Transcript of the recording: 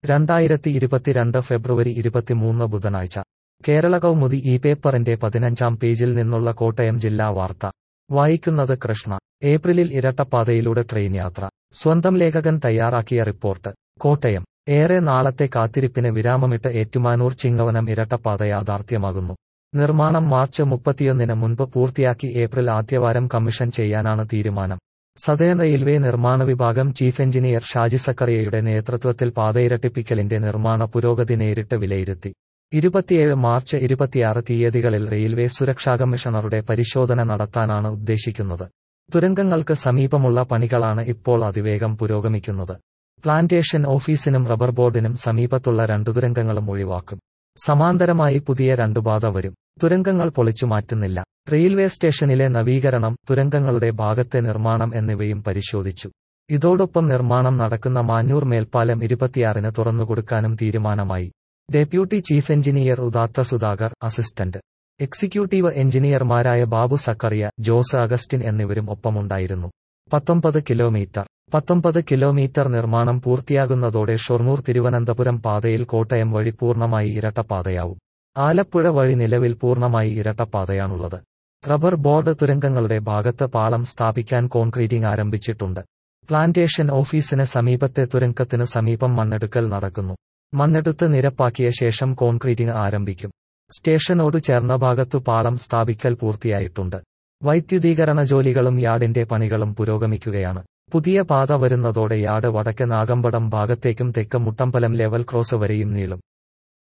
രണ്ടായിരത്തി ഇരുപത്തിരണ്ട് ഫെബ്രുവരി ഇരുപത്തിമൂന്ന് ബുധനാഴ്ച കേരള കൗമുദി ഈ പേപ്പറിന്റെ പതിനഞ്ചാം പേജിൽ നിന്നുള്ള കോട്ടയം ജില്ലാ വാർത്ത വായിക്കുന്നത് കൃഷ്ണ ഏപ്രിലിൽ ഇരട്ടപ്പാതയിലൂടെ ട്രെയിൻ യാത്ര സ്വന്തം ലേഖകൻ തയ്യാറാക്കിയ റിപ്പോർട്ട് കോട്ടയം ഏറെ നാളത്തെ കാത്തിരിപ്പിന് വിരാമമിട്ട് ഏറ്റുമാനൂർ ചിങ്ങവനം ഇരട്ടപ്പാത യാഥാർത്ഥ്യമാകുന്നു നിർമ്മാണം മാർച്ച് മുപ്പത്തിയൊന്നിന് മുൻപ് പൂർത്തിയാക്കി ഏപ്രിൽ ആദ്യവാരം കമ്മീഷൻ ചെയ്യാനാണ് തീരുമാനം സതേൺ റെയിൽവേ നിർമ്മാണ വിഭാഗം ചീഫ് എഞ്ചിനീയർ ഷാജി സക്കറിയയുടെ നേതൃത്വത്തിൽ പാതയിരട്ടിപ്പിക്കലിന്റെ നിർമ്മാണ പുരോഗതി നേരിട്ട് വിലയിരുത്തി ഇരുപത്തിയേഴ് മാർച്ച് ഇരുപത്തിയാറ് തീയതികളിൽ റെയിൽവേ സുരക്ഷാ കമ്മീഷണറുടെ പരിശോധന നടത്താനാണ് ഉദ്ദേശിക്കുന്നത് തുരങ്കങ്ങൾക്ക് സമീപമുള്ള പണികളാണ് ഇപ്പോൾ അതിവേഗം പുരോഗമിക്കുന്നത് പ്ലാന്റേഷൻ ഓഫീസിനും റബ്ബർ ബോർഡിനും സമീപത്തുള്ള രണ്ടു തുരങ്കങ്ങളും ഒഴിവാക്കും സമാന്തരമായി പുതിയ രണ്ടു പാത വരും തുരങ്കങ്ങൾ പൊളിച്ചു മാറ്റുന്നില്ല റെയിൽവേ സ്റ്റേഷനിലെ നവീകരണം തുരങ്കങ്ങളുടെ ഭാഗത്തെ നിർമ്മാണം എന്നിവയും പരിശോധിച്ചു ഇതോടൊപ്പം നിർമ്മാണം നടക്കുന്ന മാഞ്ഞൂർ മേൽപ്പാലം ഇരുപത്തിയാറിന് തുറന്നുകൊടുക്കാനും തീരുമാനമായി deputy chief engineer Udatha Sudhakar assistant executive എഞ്ചിനീയർമാരായ ബാബു സക്കറിയ ജോസ് അഗസ്റ്റിൻ എന്നിവരും ഒപ്പമുണ്ടായിരുന്നു പത്തൊമ്പത് കിലോമീറ്റർ പത്തൊമ്പത് കിലോമീറ്റർ നിർമ്മാണം പൂർത്തിയാകുന്നതോടെ ഷൊർണൂർ തിരുവനന്തപുരം പാതയിൽ കോട്ടയം വഴി പൂർണ്ണമായി ഇരട്ടപ്പാതയാവും ആലപ്പുഴ വഴി നിലവിൽ പൂർണ്ണമായി ഇരട്ടപ്പാതയാണുള്ളത് റബ്ബർ ബോർഡ് തുരങ്കങ്ങളുടെ ഭാഗത്ത് പാളം സ്ഥാപിക്കാൻ കോൺക്രീറ്റിംഗ് ആരംഭിച്ചിട്ടുണ്ട് പ്ലാന്റേഷൻ ഓഫീസിന് സമീപത്തെ തുരങ്കത്തിന് സമീപം മണ്ണെടുക്കൽ നടക്കുന്നു മണ്ണെടുത്ത് നിരപ്പാക്കിയ ശേഷം കോൺക്രീറ്റിംഗ് ആരംഭിക്കും സ്റ്റേഷനോട് ചേർന്ന ഭാഗത്തു പാളം സ്ഥാപിക്കൽ പൂർത്തിയായിട്ടുണ്ട് വൈദ്യുതീകരണ ജോലികളും യാർഡിന്റെ പണികളും പുരോഗമിക്കുകയാണ് പുതിയ പാത വരുന്നതോടെ യാർഡ് വടക്ക് നാഗമ്പടം ഭാഗത്തേക്കും തെക്ക് മുട്ടമ്പലം ലെവൽ ക്രോസ് വരെയും നീളും